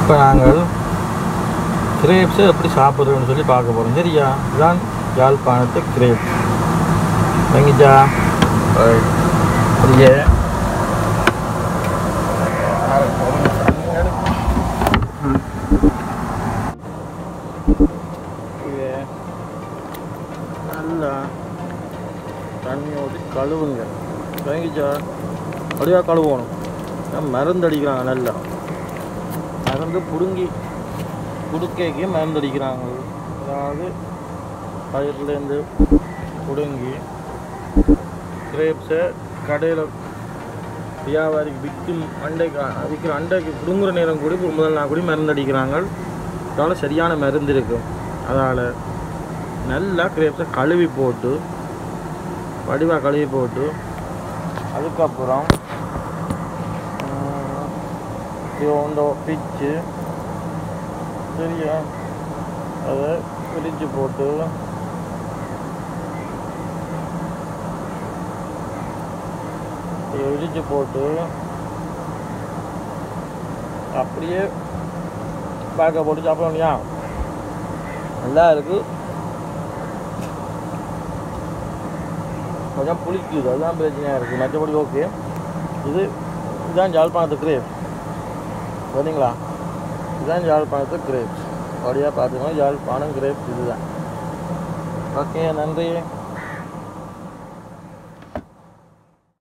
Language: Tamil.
இப்போ நாங்கள் கிரேப்ஸை எப்படி சாப்பிட்றோன்னு சொல்லி பார்க்க போகிறோம் சரியா இதுதான் யாழ்ப்பாணத்து கிரேப்ஸ் வாங்கிச்சா அப்படியே இது நல்லா தண்ணி ஊற்றி கழுவுங்க வாங்கிச்சா அப்படியா கழுவணும் ஏன் மருந்து அடிக்கிறாங்க நல்லா மருந்து பிடுங்கி குடுக்கைக்கு மருந்து அடிக்கிறாங்க அதாவது பயிர்லேருந்து பிடுங்கி கிரேப்ஸை கடையில் வியாபாரிக்கு விற்கும் அண்டைக்கு விற்கிற அண்டைக்கு பிடுங்குற நேரம் கூடி முதல் நாள் கூடி மருந்து அடிக்கிறாங்க அதனால் சரியான மருந்து இருக்கும் அதனால் நல்லா கிரேப்ஸை கழுவி போட்டு வடிவாக கழுவி போட்டு அதுக்கப்புறம் இந்த பிச்சு சரியா அதை பிரித்து போட்டு இதை இடித்து போட்டு அப்படியே பேக்கை போட்டு சாப்பிடணும்யா நல்லா இருக்கு கொஞ்சம் புளிக்குது அதுதான் பிரச்சனையாக இருக்குது மற்றபடி ஓகே இது இதுதான் ஜாழ்ப்பாணத்து கிரேப் சரிங்களா இதுதான் யாழ்ப்பாணத்து கிரேப்ஸ் அப்படியாக பார்த்துக்கோங்க யாழ்ப்பாணம் கிரேப்ஸ் இதுதான் ஓகே நன்றி